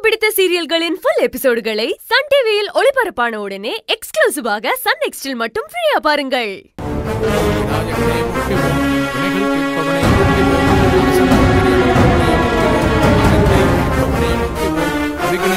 பிடித்த சீரியல்களின் full எபிசோடுகளை Sun டிவியில் ஒளிபரப்பான உடனே எக்ஸ்க்ளூசிவாக சன் நெக்ஸ்டில் மட்டும் ஃப்ரீயா பாருங்கள் விநாயகனே போற்றுவோம் வினைகள் தீர்ப்பவனே போற்றுவோம் அரசனை போற்றுவோம் அகத்தை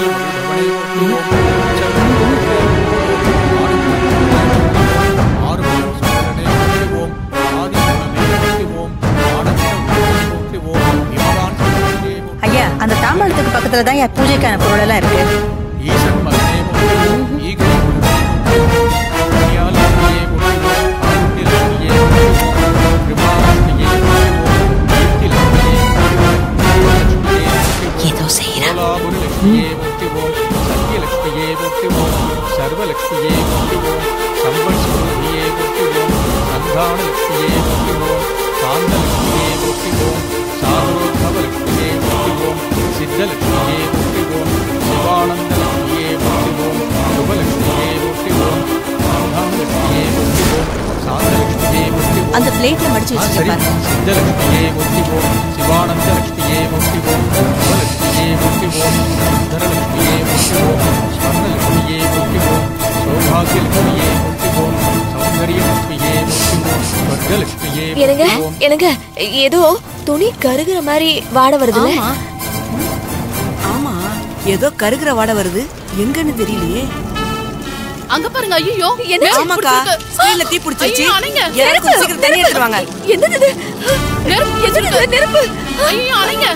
போற்றுவோம் அருகினில் மகிழ்பவனே போற்றுவோம் ஆறுமுகனே போற்றுவோம் ஆனந்தமே போற்றுவோம் இமவான் சுடரே போற்றுவோம் ஐயா அந்த தாம்பாளத்துக்கு பக்கத்துல தான் என் பூஜைக்கான பொருள் எல்லாம் இருக்கு ஈசன் மகனே போற்றுவோம் ஈகை குருவே போற்றுவோம் கன்னியாலட்சுமியே போற்றுவோம் ஆருண்யலட்சுமியே போற்றுவோம் கிருபாலட்சுமியே போற்றுவோம் கீர்த்திலட்சுமியே போற்றுவோம் லட்சுமியே போற்றுவோம் ஏதோ செய்யறான் கோலாபுரலட்சுமியே போற்றுவோம் சத்யலட்சுமியே போற்றுவோம் சர்வலட்சுமியே போற்றுவோம் சம்பல் சுரூபியே போற்றுவோம் சந்தானலட்சுமியே போற்றுவோம் சாந்தலட்சுமியே போற்றுவோம் சாரோத்பவலட்சுமியே போற்றுவோம் சித்தலட்சுமியே போற்றுவோம் சிவானந்தலட்சுமியே போற்றுவோம் சுபலட்சுமியே போற்றுவோம் சாந்தானலட்சுமியே போற்றுவோம் சாந்தலட்சுமியே போற்றுவோம் அந்த பிளேட்ல மடிச்சு வச்சிருப்பாங்க சித்தலட்சுமியே போற்றிவோம் சிவானந்த லட்சுமியே போற்றிவோம் சிவலட்சுமியே போற்றிவோம் சுந்தரலட்சுமியே போற்றிவோம் ஸ்வர்ணலட்சுமியே போற்றிவோம் சௌபாகியலட்சுமியே போற்றிவோம் சௌந்தரியலட்சுமியே போற்றிவோம் ஸ்வர்கலட்சுமியே என்னங்க போற்றிவோம் என்னங்க ஏதோ துணி கருகுற மாதிரி வாட வருதுல்ல ஆமா ஆமா ஏதோ கருகிற வாடை வருது எங்கன்னு தெரியலையே அங்க பாருங்க ஐயோ என்ன? ஆமாக்கா ஸ்கிரீன்ல தீ பிடிச்சிருச்சு ஐயோ, அணைங்க. யாரும் கொஞ்சம் சீக்கிரம் தண்ணி எடுத்துட்டு வாங்க என்னது இது நெருப்பு என்னது இது? நெருப்பு ஐயோ அணைங்க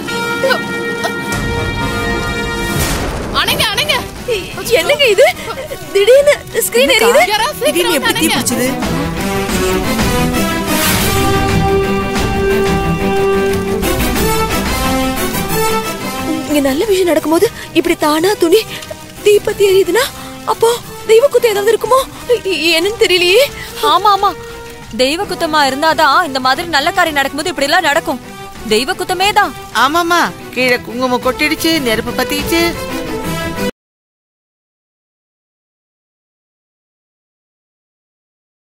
அணைங்க அணைங்க என்னங்க இது திடீர்னு ஸ்கிரீன் என்னக்கா? எரியுது யாராவது திடீர்னு சீக்கிரம் எப்படி தீ அணைங்க. பிடிச்சது இங்க நல்ல விஷயம் நடக்கும்போது இப்படி தானா துணி தீப்பத்தி எரியுதுன்னா அப்போ தெய்வ குத்து ஏதாவது இருக்குமோ எ- என்னன்னு தெரியலையே ஆமா ஆமா தெய்வ குத்தமா இருந்தாதான் இந்த மாதிரி நல்ல காரியம் நடக்கும்போது இப்படி எல்லாம் நடக்கும் தெய்வ குத்தமே தான் ஆமாமா கீழே குங்குமம் கொட்டிடுச்சு நெருப்பு பத்திடுச்சு